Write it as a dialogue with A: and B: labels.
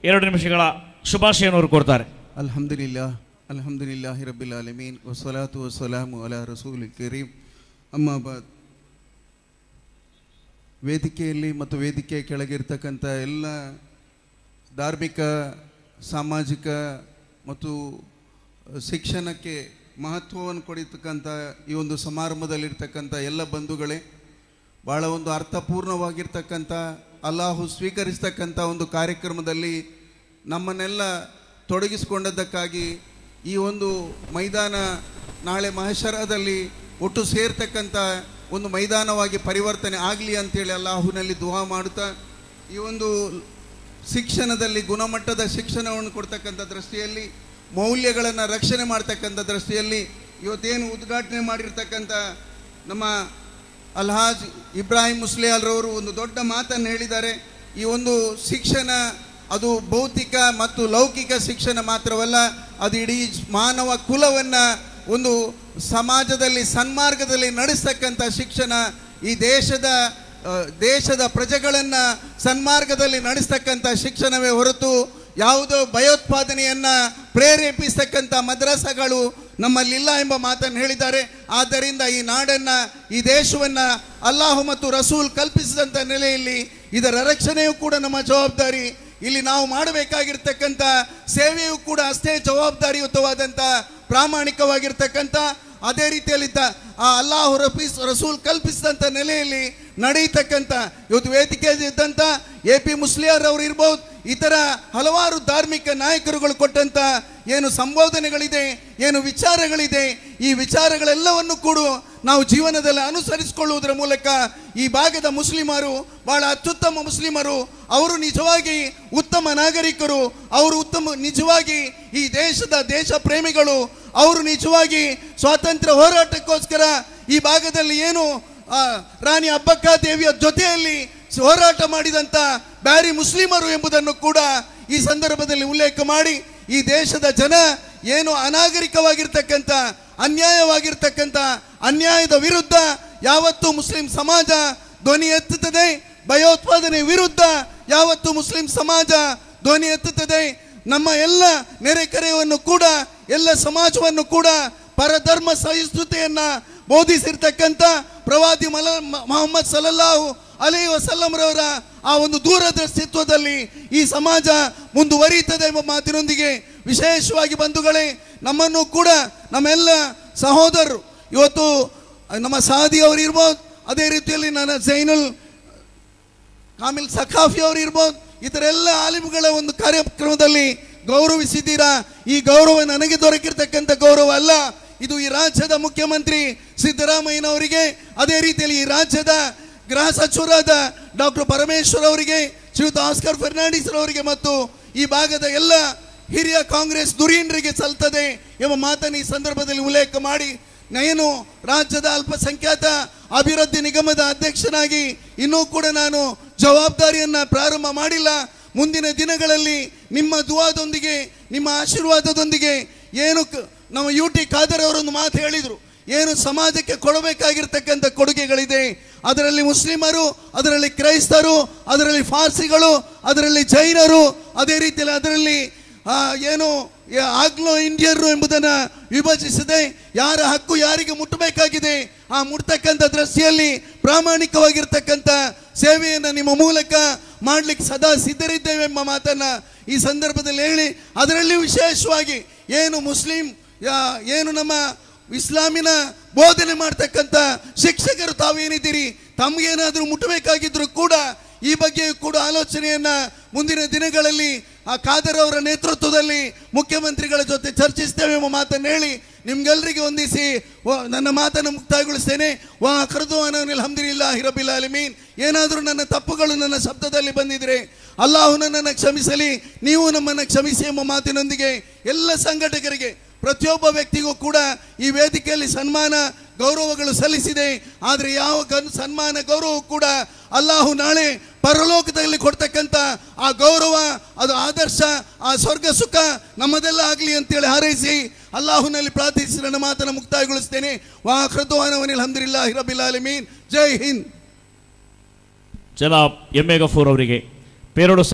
A: ಎರಡು ನಿಮಿಷಗಳ ಶುಭಾಶಯನವರು ಕೊಡ್ತಾರೆ
B: ಅಲ್ಹಮ್ದುಲಿಲ್ಲಾ ಅಲ್ಹಮ್ದುಲಿಲ್ಲಾಹಿ ರಬ್ಬಿಲ್ ಆಲಮೀನ್ ವಸಲಾತು ವಸಲಾಮು ಅಲಾ ರಸೂಲ್ ಕರೀಂ ಅಮ್ಮಾಬಾದ್ ವೇದಿಕೆಯಲ್ಲಿ ಮತ್ತು ವೇದಿಕೆಯ ಕೆಳಗಿರ್ತಕ್ಕಂಥ ಎಲ್ಲ ಧಾರ್ಮಿಕ ಸಾಮಾಜಿಕ ಮತ್ತು ಶಿಕ್ಷಣಕ್ಕೆ ಮಹತ್ವವನ್ನು ಕೊಡಿರ್ತಕ್ಕಂಥ ಈ ಒಂದು ಸಮಾರಂಭದಲ್ಲಿರ್ತಕ್ಕಂಥ ಎಲ್ಲ ಬಂಧುಗಳೇ ಭಾಳ ಒಂದು ಅರ್ಥಪೂರ್ಣವಾಗಿರ್ತಕ್ಕಂಥ ಅಲ್ಲಾಹು ಸ್ವೀಕರಿಸ್ತಕ್ಕಂಥ ಒಂದು ಕಾರ್ಯಕ್ರಮದಲ್ಲಿ ನಮ್ಮನ್ನೆಲ್ಲ ತೊಡಗಿಸಿಕೊಂಡದ್ದಕ್ಕಾಗಿ ಈ ಒಂದು ಮೈದಾನ ನಾಳೆ ಮಹಶರದಲ್ಲಿ ಒಟ್ಟು ಸೇರ್ತಕ್ಕಂಥ ಒಂದು ಮೈದಾನವಾಗಿ ಪರಿವರ್ತನೆ ಆಗಲಿ ಅಂತೇಳಿ ಅಲ್ಲಾಹುನಲ್ಲಿ ದುವಾ ಮಾಡುತ್ತಾ ಈ ಒಂದು ಶಿಕ್ಷಣದಲ್ಲಿ ಗುಣಮಟ್ಟದ ಶಿಕ್ಷಣವನ್ನು ಕೊಡ್ತಕ್ಕಂಥ ದೃಷ್ಟಿಯಲ್ಲಿ ಮೌಲ್ಯಗಳನ್ನು ರಕ್ಷಣೆ ಮಾಡ್ತಕ್ಕಂಥ ದೃಷ್ಟಿಯಲ್ಲಿ ಇವತ್ತೇನು ಉದ್ಘಾಟನೆ ಮಾಡಿರ್ತಕ್ಕಂಥ ನಮ್ಮ ಅಲ್ಹಾಜ್ ಇಬ್ರಾಹಿಂ ಮುಸ್ಲಿಯಾಲ್ರವರು ಒಂದು ದೊಡ್ಡ ಮಾತನ್ನು ಹೇಳಿದ್ದಾರೆ ಈ ಒಂದು ಶಿಕ್ಷಣ ಅದು ಭೌತಿಕ ಮತ್ತು ಲೌಕಿಕ ಶಿಕ್ಷಣ ಮಾತ್ರವಲ್ಲ ಅದು ಇಡೀ ಮಾನವ ಕುಲವನ್ನು ಒಂದು ಸಮಾಜದಲ್ಲಿ ಸನ್ಮಾರ್ಗದಲ್ಲಿ ನಡೆಸ್ತಕ್ಕಂಥ ಶಿಕ್ಷಣ ಈ ದೇಶದ ಆ, ದೇಶದ ಪ್ರಜೆಗಳನ್ನು ಸನ್ಮಾರ್ಗದಲ್ಲಿ ನಡೆಸ್ತಕ್ಕಂಥ ಶಿಕ್ಷಣವೇ ಹೊರತು ಯಾವುದೋ ಭಯೋತ್ಪಾದನೆಯನ್ನ ಪ್ರೇರೇಪಿಸ್ತಕ್ಕಂಥ ಮದ್ರಸಗಳು ನಮ್ಮಲ್ಲಿಲ್ಲ ಎಂಬ ಮಾತನ್ನು ಹೇಳಿದ್ದಾರೆ ಆದ್ದರಿಂದ ಈ ನಾಡನ್ನ ಈ ದೇಶವನ್ನ ಅಲ್ಲಾಹು ಮತ್ತು ರಸೂಲ್ ಕಲ್ಪಿಸಿದಂಥ ನೆಲೆಯಲ್ಲಿ ಇದರ ರಕ್ಷಣೆಯೂ ಕೂಡ ನಮ್ಮ ಜವಾಬ್ದಾರಿ ಇಲ್ಲಿ ನಾವು ಮಾಡಬೇಕಾಗಿರ್ತಕ್ಕಂಥ ಸೇವೆಯೂ ಕೂಡ ಅಷ್ಟೇ ಜವಾಬ್ದಾರಿಯುತವಾದಂಥ ಪ್ರಾಮಾಣಿಕವಾಗಿರ್ತಕ್ಕಂಥ ಅದೇ ರೀತಿಯಲ್ಲಿದ್ದ ಆ ಅಲ್ಲಾಹು ರಫೀಸ್ ರಸೂಲ್ ಕಲ್ಪಿಸಿದಂಥ ನೆಲೆಯಲ್ಲಿ ನಡೆಯತಕ್ಕಂಥ ಇವತ್ತು ವೇದಿಕೆಯಲ್ಲಿ ಇದ್ದಂಥ ಎ ಪಿ ಮುಸ್ಲಿಯರ್ ಅವರು ಇರ್ಬೋದು ಇತರ ಹಲವಾರು ಧಾರ್ಮಿಕ ನಾಯಕರುಗಳು ಕೊಟ್ಟಂತ ಏನು ಸಂಬೋಧನೆಗಳಿದೆ ಏನು ವಿಚಾರಗಳಿದೆ ಈ ವಿಚಾರಗಳೆಲ್ಲವನ್ನು ಕೂಡ ನಾವು ಜೀವನದಲ್ಲಿ ಅನುಸರಿಸಿಕೊಳ್ಳುವುದರ ಮೂಲಕ ಈ ಭಾಗದ ಮುಸ್ಲಿಮರು ಬಹಳ ಅತ್ಯುತ್ತಮ ಮುಸ್ಲಿಮರು ಅವರು ನಿಜವಾಗಿ ಉತ್ತಮ ನಾಗರಿಕರು ಅವರು ಉತ್ತಮ ನಿಜವಾಗಿ ಈ ದೇಶದ ದೇಶ ಪ್ರೇಮಿಗಳು ಅವರು ನಿಜವಾಗಿ ಸ್ವಾತಂತ್ರ್ಯ ಹೋರಾಟಕ್ಕೋಸ್ಕರ ಈ ಭಾಗದಲ್ಲಿ ಏನು ಆ, ರಾಣಿ ಅಬ್ಬಕ್ಕ ದೇವಿಯ ಜೊತೆಯಲ್ಲಿ ಹೋರಾಟ ಮಾಡಿದಂತ ಬ್ಯಾರಿ ಮುಸ್ಲಿಮರು ಎಂಬುದನ್ನು ಕೂಡ ಈ ಸಂದರ್ಭದಲ್ಲಿ ಉಲ್ಲೇಖ ಮಾಡಿ ಈ ದೇಶದ ಜನ ಏನು ಅನಾಗರಿಕವಾಗಿರ್ತಕ್ಕಂಥ ಅನ್ಯಾಯವಾಗಿರ್ತಕ್ಕಂಥ ಅನ್ಯಾಯದ ವಿರುದ್ಧ ಯಾವತ್ತು ಮುಸ್ಲಿಂ ಸಮಾಜ ಧ್ವನಿ ಎತ್ತುತ್ತದೆ ಭಯೋತ್ಪಾದನೆ ವಿರುದ್ಧ ಯಾವತ್ತು ಮುಸ್ಲಿಂ ಸಮಾಜ ಧ್ವನಿ ಎತ್ತುತ್ತದೆ ನಮ್ಮ ಎಲ್ಲ ನೆರೆಕರೆಯನ್ನು ಕೂಡ ಎಲ್ಲ ಸಮಾಜವನ್ನು ಕೂಡ ಪರಧರ್ಮ ಸಹಿಷ್ಣುತೆಯನ್ನ ಬೋಧಿಸಿರ್ತಕ್ಕಂಥ ಪ್ರವಾದಿ ಮಲ ಮೊಹಮ್ಮದ್ ಸಲ್ಲಲ್ಲಾಹು ಅಲಿ ವಸಲ್ಲಂರವರ ಆ ಒಂದು ದೂರದರ್ಶಿತ್ವದಲ್ಲಿ ಈ ಸಮಾಜ ಮುಂದುವರಿಯುತ್ತದೆ ಎಂಬ ಮಾತಿನೊಂದಿಗೆ ವಿಶೇಷವಾಗಿ ಬಂಧುಗಳೇ ನಮ್ಮನ್ನು ಕೂಡ ನಮ್ಮೆಲ್ಲ ಸಹೋದರರು ಇವತ್ತು ನಮ್ಮ ಸಾದಿ ಅವರು ಇರ್ಬೋದು ಅದೇ ರೀತಿಯಲ್ಲಿ ನನ್ನ ಜೈನುಲ್ ಕಾಮಿಲ್ ಸಖಾಫಿ ಅವರು ಇರ್ಬೋದು ಇತರ ಎಲ್ಲ ಆಲಿಮ್ಗಳ ಒಂದು ಕಾರ್ಯಕ್ರಮದಲ್ಲಿ ಗೌರವಿಸಿದ್ದೀರಾ ಈ ಗೌರವ ನನಗೆ ದೊರಕಿರ್ತಕ್ಕಂಥ ಗೌರವ ಅಲ್ಲ ಇದು ಈ ರಾಜ್ಯದ ಮುಖ್ಯಮಂತ್ರಿ ಸಿದ್ದರಾಮಯ್ಯನವರಿಗೆ ಅದೇ ರೀತಿಯಲ್ಲಿ ಈ ರಾಜ್ಯದ ಗೃಹ ಸಚಿವರಾದ ಡಾಕ್ಟರ್ ಪರಮೇಶ್ವರ್ ಅವರಿಗೆ ಶ್ರೀಯುತ ಆಸ್ಕರ್ ಫೆರ್ನಾಂಡಿಸ್ ಅವರಿಗೆ ಮತ್ತು ಈ ಭಾಗದ ಎಲ್ಲ ಹಿರಿಯ ಕಾಂಗ್ರೆಸ್ ಧುರೀಣರಿಗೆ ಸಲ್ತದೆ ಎಂಬ ಮಾತನ್ನು ಈ ಸಂದರ್ಭದಲ್ಲಿ ಉಲ್ಲೇಖ ಮಾಡಿ ಏನು ರಾಜ್ಯದ ಅಲ್ಪಸಂಖ್ಯಾತ ಅಭಿವೃದ್ಧಿ ನಿಗಮದ ಅಧ್ಯಕ್ಷನಾಗಿ ಇನ್ನೂ ಕೂಡ ನಾನು ಜವಾಬ್ದಾರಿಯನ್ನ ಪ್ರಾರಂಭ ಮಾಡಿಲ್ಲ ಮುಂದಿನ ದಿನಗಳಲ್ಲಿ ನಿಮ್ಮ ದುವಾದೊಂದಿಗೆ ನಿಮ್ಮ ಆಶೀರ್ವಾದದೊಂದಿಗೆ ಏನು ಕ- ನಮ್ಮ ಯು ಟಿ ಖಾದರ್ ಅವರೊಂದು ಮಾತು ಹೇಳಿದರು ಏನು ಸಮಾಜಕ್ಕೆ ಕೊಡಬೇಕಾಗಿರ್ತಕ್ಕಂಥ ಕೊಡುಗೆಗಳಿದೆ ಅದರಲ್ಲಿ ಮುಸ್ಲಿಮರು ಅದರಲ್ಲಿ ಕ್ರೈಸ್ತರು ಅದರಲ್ಲಿ ಫಾರ್ಸಿಗಳು ಅದರಲ್ಲಿ ಜೈನರು ಅದೇ ರೀತಿಯಲ್ಲಿ ಅದರಲ್ಲಿ ಆ, ಏನು ಯ- ಆಗ್ಲೋ ಇಂಡಿಯನ್ರು ಎಂಬುದನ್ನು ವಿಭಜಿಸದೆ ಯಾರ ಹಕ್ಕು ಯಾರಿಗೆ ಮುಟ್ಟಬೇಕಾಗಿದೆ ಆ ಮುಟ್ತಕ್ಕಂಥ ದೃಷ್ಟಿಯಲ್ಲಿ ಪ್ರಾಮಾಣಿಕವಾಗಿರ್ತಕ್ಕಂಥ ಸೇವೆಯನ್ನು ನಿಮ್ಮ ಮೂಲಕ ಮಾಡಲಿಕ್ಕೆ ಸದಾ ಸಿದ್ಧರಿದ್ದೇವೆ ಎಂಬ ಮಾತನ್ನ ಈ ಸಂದರ್ಭದಲ್ಲಿ ಹೇಳಿ ಅದರಲ್ಲಿ ವಿಶೇಷವಾಗಿ ಏನು ಮುಸ್ಲಿಂ ಯಾ- ಏನು ನಮ್ಮ ಇಸ್ಲಾಮಿನ ಬೋಧನೆ ಮಾಡ್ತಕ್ಕಂಥ ಶಿಕ್ಷಕರು ತಾವೇನಿದ್ದೀರಿ ತಮಗೇನಾದರೂ ಮುಟ್ಟಬೇಕಾಗಿದ್ರು ಕೂಡ ಈ ಬಗ್ಗೆ ಕೂಡ ಆಲೋಚನೆಯನ್ನ ಮುಂದಿನ ದಿನಗಳಲ್ಲಿ ಆ ಖಾದರ್ ಅವರ ನೇತೃತ್ವದಲ್ಲಿ ಮುಖ್ಯಮಂತ್ರಿಗಳ ಜೊತೆ ಚರ್ಚಿಸ್ತೇವೆ ಎಂಬ ಮಾತನ್ನು ಹೇಳಿ ನಿಮ್ಗೆಲ್ಲರಿಗೆ ಹೊಂದಿಸಿ ವ- ನನ್ನ ಮಾತನ್ನು ಮುಕ್ತಾಯಗೊಳಿಸ್ತೇನೆ ವಾ ಕರೆದು ಅಲ್ಹಮ್ದುಲಿಲ್ಲಾ ಹಿರಬಿಲ್ ಆಲಮೀನ್ ಏನಾದರೂ ನನ್ನ ತಪ್ಪುಗಳು ನನ್ನ ಶಬ್ದದಲ್ಲಿ ಬಂದಿದ್ರೆ ಅಲ್ಲಾಹು ನನ್ನನ್ನು ಕ್ಷಮಿಸಲಿ ನೀವು ನಮ್ಮನ್ನು ಕ್ಷಮಿಸಿ ಎಂಬ ಮಾತಿನೊಂದಿಗೆ ಎಲ್ಲ ಸಂಘಟಕರಿಗೆ ಪ್ರತಿಯೊಬ್ಬ ವ್ಯಕ್ತಿಗೂ ಕೂಡ ಈ ವೇದಿಕೆಯಲ್ಲಿ ಸನ್ಮಾನ ಗೌರವಗಳು ಸಲ್ಲಿಸಿದೆ ಆದರೆ ಯಾವ ಗನ್ ಸನ್ಮಾನ ಗೌರವ ಕೂಡ ಅಲ್ಲಾಹು ನಾಳೆ ಪರಲೋಕದಲ್ಲಿ ಕೊಡ್ತಕ್ಕಂಥ ಆ ಗೌರವ ಅದು ಆದರ್ಶ ಆ ಸ್ವರ್ಗ ಸುಖ ನಮ್ಮದೆಲ್ಲ ಆಗಲಿ ಅಂತೇಳಿ ಹಾರೈಸಿ ಅಲ್ಲಾಹುನಲ್ಲಿ ಪ್ರಾರ್ಥಿಸಿ ನನ್ನ ಮಾತನ್ನು ಮುಕ್ತಾಯಗೊಳಿಸ್ತೇನೆ ವಾ ಖೃತವಾನವನಿಲ್ ಹಮ್ದಿಲ್ಲ ಹಿರಬಿಲ್ ಆಲಮೀನ್ ಜೈ ಹಿಂದ್
A: ಜನಾಬ್ ಎಂ ಎ ಗಫೂರ್ ಅವರಿಗೆ ಪೇರೋಡು